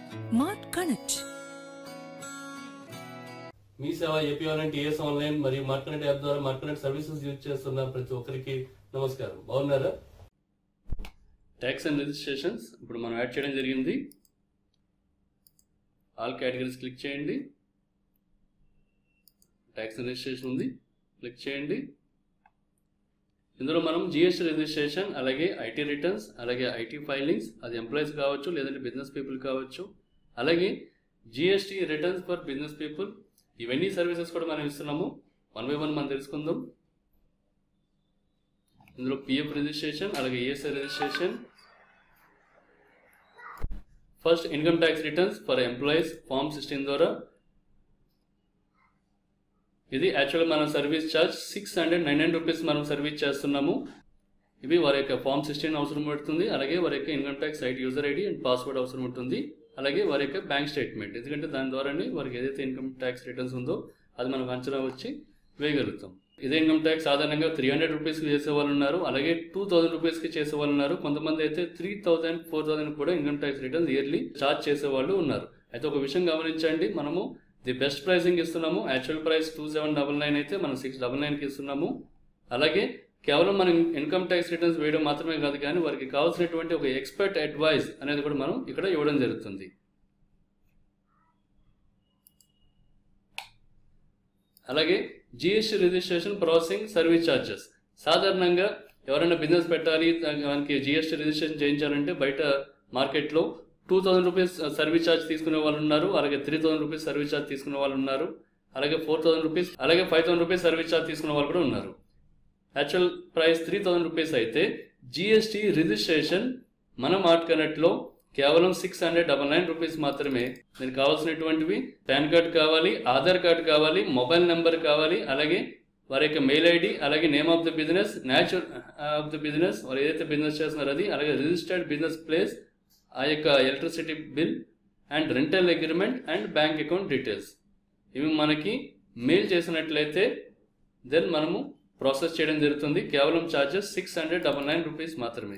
mart Connect Mee Seva AP online TS online మరియు market app ద్వారా market services use చేస్తున్న ప్రతి ఒక్కరికి నమస్కారం బాగున్నారా ట్యాక్స్ అండ్ రిజిస్ట్రేషన్స్ ఇప్పుడు మనం యాడ్ చేయడం జరిగింది ఆల్ కేటగిరీస్ క్లిక్ చేయండి ట్యాక్స్ అండ్ రిజిస్ట్రేషన్ ఉంది క్లిక్ చేయండి ఇందులో మనం జిఎస్టీ రిజిస్ట్రేషన్ అలాగే ఐటీ రిటర్న్స్ అలాగే ఐటీ ఫైలింగ్స్ అది ఎంప్లాయీస్ కావచ్చు లేదంటే బిజినెస్ పీపుల్ కావచ్చు అలాగే GST returns for business people ఇవన్నీ సర్వీసెస్ కూడా మనం ఇస్తున్నాము వన్ బై వన్ మనం తెలుసుకుందాం ఇందులో పిఎఫ్ రిజిస్ట్రేషన్ అలాగే ESI registration first income tax returns for employees form sixteen ద్వారా ఇది యాక్చువల్గా మనం service charge six hundred nine nine rupees మనం సర్వీస్ చేస్తున్నాము ఇవి వారి యొక్క ఫామ్ సిక్స్టీన్ అవసరం పడుతుంది అలాగే వారి యొక్క income tax ID user ID and password అవసరం ఉంటుంది అలాగే వారి యొక్క బ్యాంక్ స్టేట్మెంట్ ఎందుకంటే దాని ద్వారానే వారికి ఏదైతే ఇన్కమ్ ట్యాక్స్ రిటర్న్స్ ఉందో అది మనకు అంచనా వచ్చి వేయగలుగుతాం ఇదే ఇన్కమ్ ట్యాక్స్ సాధారణంగా త్రీ హండ్రెడ్ రూపీస్కి చేసే వాళ్ళు ఉన్నారు అలాగే టూ థౌసండ్ రూపీస్కి చేసే వాళ్ళు ఉన్నారు కొంతమంది అయితే త్రీ థౌసండ్ ఫోర్ థౌసండ్ కూడా income tax returns yearly charge చేసే వాళ్ళు ఉన్నారు అయితే ఒక విషయం గమనించండి మనము ది బెస్ట్ ప్రైసింగ్ ఇస్తున్నాము actual price two seven double nine అయితే మనం సిక్స్ డబల్ నైన్కి ఇస్తున్నాము అలాగే కేవలం మనం ఇన్కమ్ ట్యాక్స్ రిటర్న్స్ వేయడం మాత్రమే కాదు కానీ వారికి కావాల్సినటువంటి ఒక ఎక్స్పర్ట్ అడ్వైస్ అనేది కూడా మనం ఇక్కడ ఇవ్వడం జరుగుతుంది అలాగే GST registration processing service charges సాధారణంగా ఎవరైనా బిజినెస్ పెట్టాలి దానికి జిఎస్టీ రిజిస్ట్రేషన్ చేయించాలంటే బయట మార్కెట్లో two thousand rupees service charge తీసుకునే వాళ్ళు ఉన్నారు అలాగే three thousand rupees service charge తీసుకునే వాళ్ళు ఉన్నారు అలాగే ఫోర్ థౌసండ్ రూపీస్ అలాగే five thousand rupees service charge తీసుకునే వాళ్ళు కూడా ఉన్నారు actual price three thousand rupees అయితే జిఎస్టీ రిజిస్ట్రేషన్ మన మార్ట్ కనెక్ట్లో కేవలం six hundred double nine rupees మాత్రమే దీనికి కావాల్సినటువంటివి పాన్ కార్డ్ కావాలి ఆధార్ కార్డ్ కావాలి మొబైల్ నెంబర్ కావాలి అలాగే వారి యొక్క మెయిల్ ఐడి అలాగే name of the business natural of the business వారు ఏదైతే బిజినెస్ చేస్తున్నారో అది అలాగే రిజిస్టర్డ్ బిజినెస్ ప్లేస్ ఆ యొక్క electricity bill and rental agreement and bank account details ఇవి మనకి మెయిల్ చేసినట్లయితే దెన్ మనము ప్రాసెస్ చేయడం జరుగుతుంది కేవలం charges six hundred double nine rupees మాత్రమే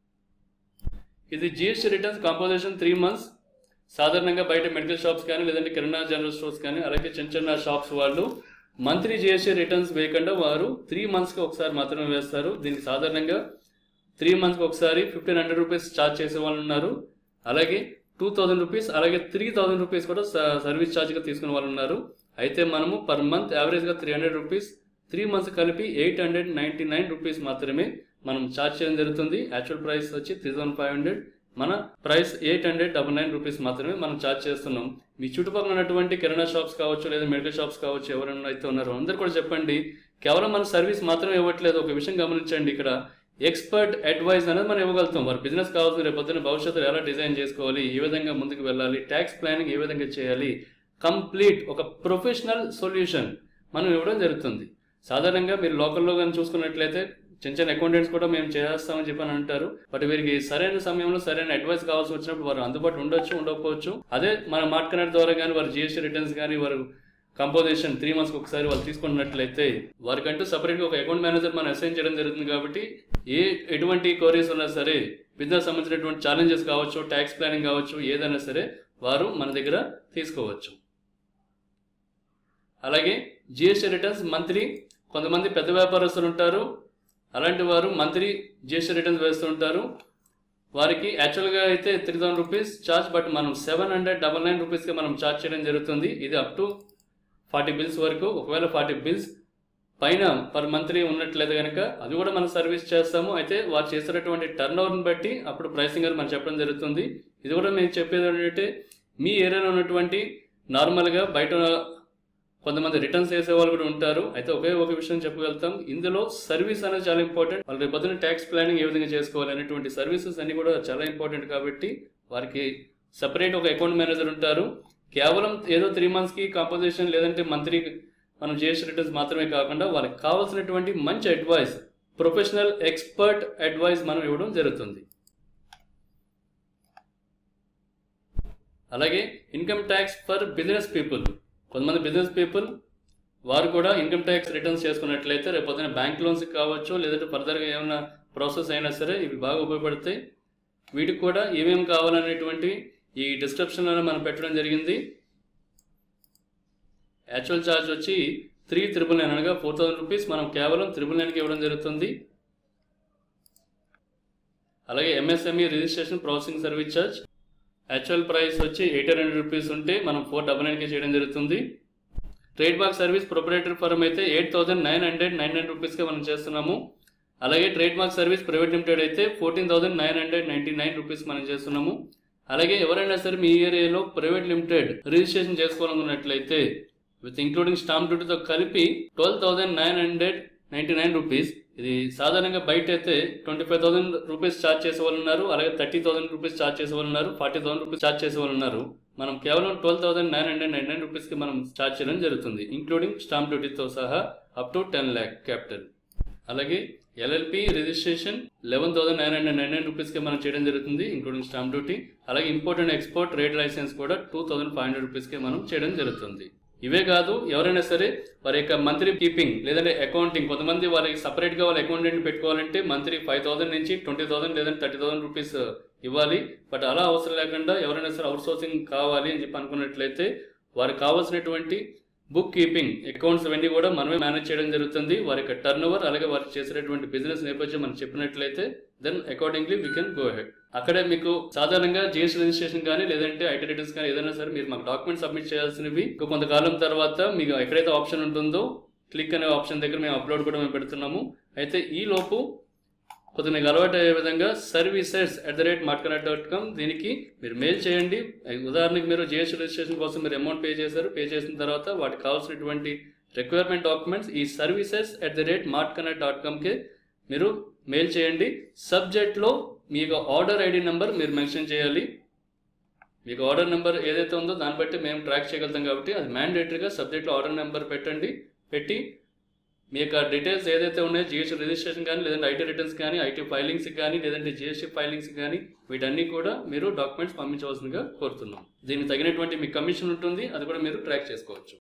ఇది GST returns composition three months సాధారణంగా బయట మెడికల్ షాప్స్ కానీ లేదంటే కిరాణా జనరల్ స్టోర్స్ కానీ అలాగే చిన్న చిన్న షాప్స్ వాళ్ళు మంత్లీ జిఎస్టీ రిటర్న్స్ వేయకుండా వారు త్రీ మంత్స్కి ఒకసారి మాత్రమే వేస్తారు దీనికి సాధారణంగా త్రీ మంత్స్కి ఒకసారి ఫిఫ్టీన్ హండ్రెడ్ రూపీస్ ఛార్జ్ చేసే వాళ్ళు ఉన్నారు అలాగే టూ థౌజండ్ రూపీస్ అలాగే త్రీ థౌజండ్ రూపీస్ కూడా స- సర్వీస్ ఛార్జ్గా తీసుకునే వాళ్ళు ఉన్నారు అయితే మనము పర్ మంత్ యావరేజ్గా three hundred rupees three months కలిపి eight hundred ninety nine rupees మాత్రమే మనం ఛార్జ్ చేయడం జరుగుతుంది యాక్చువల్ ప్రైస్ వచ్చి త్రీ థౌసండ్ ఫైవ్ హండ్రెడ్ మన price eight hundred double nine rupees మాత్రమే మనం ఛార్జ్ చేస్తున్నాం మీ చుట్టుపక్కల ఉన్నటువంటి కిరాణా షాప్స్ కావచ్చు లేదా మెడికల్ షాప్స్ కావచ్చు ఎవరైనా అయితే ఉన్నారో అందరు కూడా చెప్పండి కేవలం మన సర్వీస్ మాత్రమే ఇవ్వట్లేదు ఒక విషయం గమనించండి ఇక్కడ ఎక్స్పర్ట్ అడ్వైస్ అనేది మనం ఇవ్వగలుగుతాం వారి బిజినెస్ కావాల్సిన రేపు పొద్దున్న భవిష్యత్తులో ఎలా డిజైన్ చేసుకోవాలి ఏ విధంగా ముందుకు వెళ్ళాలి ట్యాక్స్ ప్లానింగ్ ఏ విధంగా చేయాలి కంప్లీట్ ఒక ప్రొఫెషనల్ సొల్యూషన్ మనం ఇవ్వడం జరుగుతుంది సాధారణంగా మీరు లోకల్లో కానీ చూసుకున్నట్లయితే చిన్న చిన్న అకౌంటెంట్స్ కూడా మేము చేస్తామని చెప్పని అంటారు బట్ వీరికి సరైన సమయంలో సరైన అడ్వైస్ కావాల్సి వచ్చినప్పుడు వారు అందుబాటులో ఉండొచ్చు ఉండకపోవచ్చు అదే మన మార్కెట్ ద్వారా కానీ వారు జిఎస్టీ రిటర్న్స్ కానీ వారు కంపోజిషన్ త్రీ మంత్స్కి ఒకసారి వాళ్ళు తీసుకున్నట్లయితే వారికంటూ సపరేట్గా ఒక అకౌంట్ మేనేజర్ మనం అసైన్ చేయడం జరుగుతుంది కాబట్టి ఏ ఎటువంటి కోరీస్ ఉన్నా సరే బిజినెస్ సంబంధించినటువంటి ఛాలెంజెస్ కావచ్చు ట్యాక్స్ ప్లానింగ్ కావచ్చు ఏదైనా సరే వారు మన దగ్గర తీసుకోవచ్చు అలాగే జిఎస్టీ రిటర్న్స్ మంత్లీ కొంతమంది పెద్ద వ్యాపారస్తులు ఉంటారు అలాంటి వారు మంత్లీ జిఎస్టీ రిటర్న్స్ వేస్తూ ఉంటారు వారికి యాక్చువల్గా అయితే three thousand rupees charge but మనం సెవెన్ హండ్రెడ్ డబల్ నైన్ రూపీస్కి మనం ఛార్జ్ చేయడం జరుగుతుంది ఇది అప్ టు ఫార్టీ బిల్స్ వరకు ఒకవేళ ఫార్టీ బిల్స్ పైన పర్ మంత్లీ ఉన్నట్లయితే కనుక అది కూడా మనం సర్వీస్ చేస్తాము అయితే వారు చేసేటటువంటి టర్న్ ఓవర్ని బట్టి అప్పుడు ప్రైసింగ్ అని మనం చెప్పడం జరుగుతుంది ఇది కూడా మేము చెప్పేది ఏంటంటే మీ ఏరియాలో ఉన్నటువంటి నార్మల్గా బయట కొంతమంది రిటర్న్స్ చేసే వాళ్ళు కూడా ఉంటారు అయితే ఒకే ఒక విషయం చెప్పగలుగుతాం ఇందులో సర్వీస్ అనేది చాలా ఇంపార్టెంట్ వాళ్ళు రేపు పొద్దున్న ట్యాక్స్ ప్లానింగ్ ఏ విధంగా చేసుకోవాలి అనేటువంటి సర్వీసెస్ అన్ని కూడా చాలా ఇంపార్టెంట్ కాబట్టి వారికి సపరేట్ ఒక అకౌంట్ మేనేజర్ ఉంటారు కేవలం ఏదో త్రీ మంత్స్కి కాంపోజిషన్ లేదంటే మంత్లీ మనం జిఎస్టీ రిటర్న్స్ మాత్రమే కాకుండా వాళ్ళకి కావాల్సినటువంటి మంచి అడ్వైస్ ప్రొఫెషనల్ ఎక్స్పర్ట్ అడ్వైస్ మనం ఇవ్వడం జరుగుతుంది అలాగే income tax for business people కొంతమంది బిజినెస్ పీపుల్ వారు కూడా ఇన్కమ్ ట్యాక్స్ రిటర్న్స్ చేసుకున్నట్లయితే రేపు పొద్దున బ్యాంక్ లోన్స్ కావచ్చు లేదంటే ఫర్దర్గా ఏమైనా ప్రాసెస్ అయినా సరే ఇవి బాగా ఉపయోగపడతాయి వీటికి కూడా ఏమేమి కావాలనేటువంటి ఈ డిస్క్రిప్షన్లోనే మనం పెట్టడం జరిగింది యాక్చువల్ ఛార్జ్ వచ్చి త్రీ త్రిబుల్ నైన్ అనగా ఫోర్ థౌసండ్ రూపీస్ మనం కేవలం త్రిబుల్ నైన్కి ఇవ్వడం జరుగుతుంది అలాగే MSME registration processing service charge actual price వచ్చి ఎయిట్ హండ్రెడ్ రూపీస్ ఉంటే మనం ఫోర్ డబల్ నైన్కి చేయడం జరుగుతుంది trademark service proprietary firm అయితే eight thousand nine hundred nine hundred రూపీస్గా మనం చేస్తున్నాము అలాగే trademark service private limited అయితే fourteen thousand nine hundred ninety nine rupees మనం చేస్తున్నాము అలాగే ఎవరైనా సరే మీ ఏరియాలో ప్రైవేట్ లిమిటెడ్ రిజిస్ట్రేషన్ చేసుకోవాలనుకున్నట్లయితే విత్ ఇంక్లూడింగ్ స్టాంప్ డ్యూటీతో కలిపి twelve thousand nine hundred ninety nine rupees ఇది సాధారణంగా బయట అయితే twenty five thousand rupees charge చేసే వాళ్ళు ఉన్నారు అలాగే థర్టీ థౌసండ్ రూపీస్ ఛార్జ్ చేసే వాళ్ళు ఉన్నారు ఫార్టీ థౌసండ్ రూపీస్ ఛార్జ్ చేసే వాళ్ళు ఉన్నారు మనం కేవలం twelve thousand nine hundred nine nine రూపీస్కి మనం ఛార్జ్ చేయడం జరుగుతుంది ఇంక్లూడింగ్ స్టాంప్ డ్యూటీతో సహా up to ten lakh capital అలాగే LLP registration eleven thousand nine hundred nine nine రూపీస్కి మనం చేయడం జరుగుతుంది ఇంక్లూడింగ్ స్టాంప్ డ్యూటీ అలాగే import and export trade license కూడా టూ థౌసండ్ ఫైవ్ హండ్రెడ్ రూపీస్కి మనం చేయడం జరుగుతుంది ఇవే కాదు ఎవరైనా సరే వారి యొక్క మంత్లీ కీపింగ్ లేదంటే అకౌంటింగ్ కొంతమంది వాళ్ళకి సపరేట్గా వాళ్ళ అకౌంటెంట్ పెట్టుకోవాలంటే మంత్లీ ఫైవ్ థౌసండ్ నుంచి ట్వంటీ థౌసండ్ లేదంటే థర్టీ థౌసండ్ రూపీస్ ఇవ్వాలి బట్ అలా అవసరం లేకుండా ఎవరైనా సరే అవుట్ సోర్సింగ్ కావాలి అని చెప్పి అనుకున్నట్లయితే వారికి కావాల్సినటువంటి బుక్ కీపింగ్ అకౌంట్స్ అవన్నీ కూడా మనమే మేనేజ్ చేయడం జరుగుతుంది వారి యొక్క టర్న్ ఓవర్ అలాగే వారు చేసేటటువంటి బిజినెస్ నేపథ్యం మనం చెప్పినట్లయితే then accordingly we can go head అక్కడే మీకు సాధారణంగా జిఎస్టీ రిజిస్ట్రేషన్ కానీ లేదంటే ఐటీ రిటర్న్స్ కానీ ఏదైనా సరే మీరు మాకు డాక్యుమెంట్ సబ్మిట్ చేయాల్సినవి ఇంకా కొంతకాలం తర్వాత మీకు ఎక్కడైతే ఆప్షన్ ఉంటుందో క్లిక్ అనే ఆప్షన్ దగ్గర మేము అప్లోడ్ కూడా మేము పెడుతున్నాము అయితే ఈ లోపు కొద్దిగా మీకు అలవాటు అయ్యే విధంగా services at the rate Martconnect dot com దీనికి మీరు మెయిల్ చేయండి ఉదాహరణకి మీరు జిఎస్టీ రిజిస్ట్రేషన్ కోసం మీరు అమౌంట్ పే చేశారు పే చేసిన తర్వాత వాటికి కావాల్సినటువంటి రిక్వైర్మెంట్ డాక్యుమెంట్స్ ఈ services at the rate Mart Connect dot కామ్కి మీరు మెయిల్ చేయండి సబ్జెక్ట్లో మీ యొక్క ఆర్డర్ ఐడి నెంబర్ మీరు మెన్షన్ చేయాలి మీకు ఆర్డర్ నెంబర్ ఏదైతే ఉందో దాన్ని బట్టి మేము ట్రాక్ చేయగలుగుతాం కాబట్టి అది మ్యాండేటరీగా సబ్జెక్ట్లో ఆర్డర్ నెంబర్ పెట్టండి పెట్టి మీ యొక్క డీటెయిల్స్ ఏదైతే ఉన్నాయో జిఎస్టీ రిజిస్ట్రేషన్ కానీ లేదంటే ఐటీ రిటర్న్స్ కానీ ఐటీ ఫైలింగ్స్ కానీ లేదంటే జిఎస్టీ ఫైలింగ్స్ కానీ వీటన్నీ కూడా మీరు డాక్యుమెంట్స్ పంపించవలసిందిగా కోరుతున్నాం దీనికి తగినటువంటి మీ కమిషన్ ఉంటుంది అది కూడా మీరు ట్రాక్ చేసుకోవచ్చు